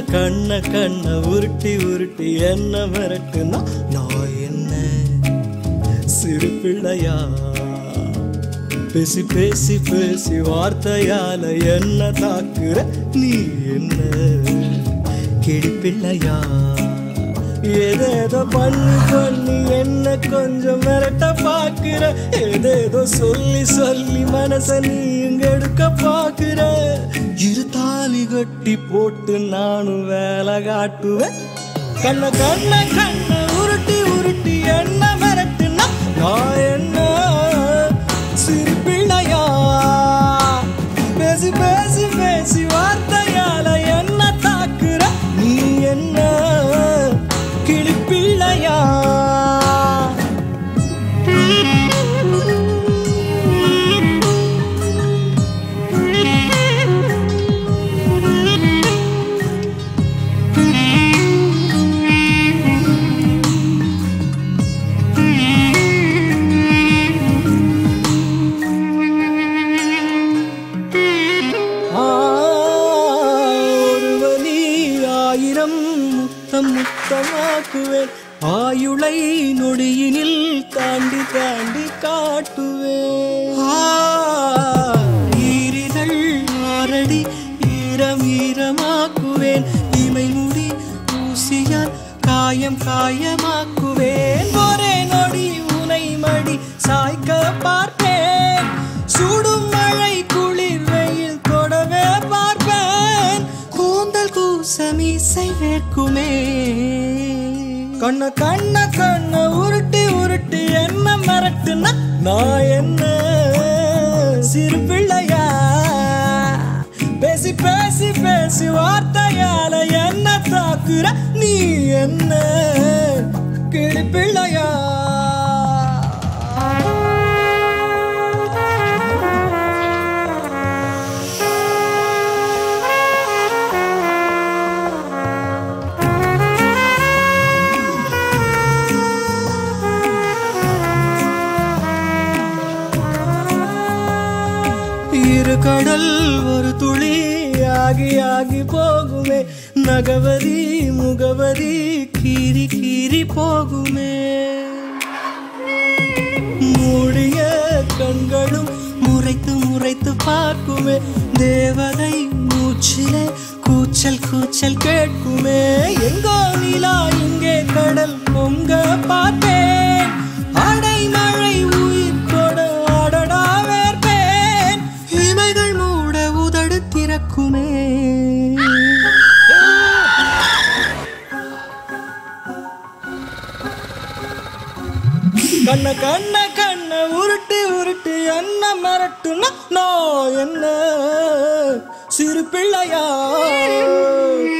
கண்ண கண்ண உருட்டி உருட்டி என்ன மிரட்டுனா நான் என்ன சிறு பிள்ளையா பேசி பேசி பேசி வார்த்தையால என்ன தாக்குற நீ என்ன கிடிப்பிள்ளையா ஏதேதோ பண்ணி பண்ணி என்ன கொஞ்சம் மிரட்ட பாக்குற ஏதேதோ சொல்லி சொல்லி மனச நீ இங்க எடுக்க பாக்குற இரு தாலி கட்டி போட்டு நானும் வேலை காட்டுவேன் கண்ண கண்ண கண்ண உருட்டி உருட்டி என்ன மிரட்டுனா நான் என்ன சிறு பிள்ளையா பேசி பேசி பேசி வார்த்தையால என்ன தாக்குற நீ என்ன கிளிப்பிள்ளையா ஆ, ஒரு வலி ஆயிரம் முத்தம் முத்தமாக்குவேன் ஆயுளை நொடியினில் தாண்டி தாண்டி காட்டுவேன் ஆ, ஈரிதழ் ஆரடி ஈரம் ஈரமாக்குவேன் இமை முடி ஊசியால் காயம் காயமாக்குவேன் ஒரே நொடி உனை மடி சாய்க்க பார்ப்பேன் சுடும் மழை குளிர் வெயில் தொடவே பார்ப்பேன் கூந்தல் கூசமீசை வேர்க்குமே கண்ண கண்ண கண்ண உருட்டி உருட்டி என்ன மிரட்டுனா நான் என்ன சிறு பிள்ளையா பேசி பேசி பேசி வார்த்தையால என்ன தாக்குற நீ என்ன கிளி பிள்ளையா இரு கடல் ஒரு துளி ஆகி ஆகி போகுமே நகவரி முகவரி கீறி கீறி போகுமே மூடிய கண்களும் முறைத்து முறைத்து பார்க்குமே தேவதை மூச்சிலே கூச்சல் கூச்சல் கேட்குமே எங்கோ நிலா இங்கே கடல் பொங்க பார்த்தேன் அடை மழை உயிர் கொட அடடா வேர்ப்பேன் இமைகள் மூட உதடு திறக்குமே கண்ண கண்ண கண்ண உருட்டி உருட்டி என்ன மிரட்டுனா நான் என்ன சிறு பிள்ளையா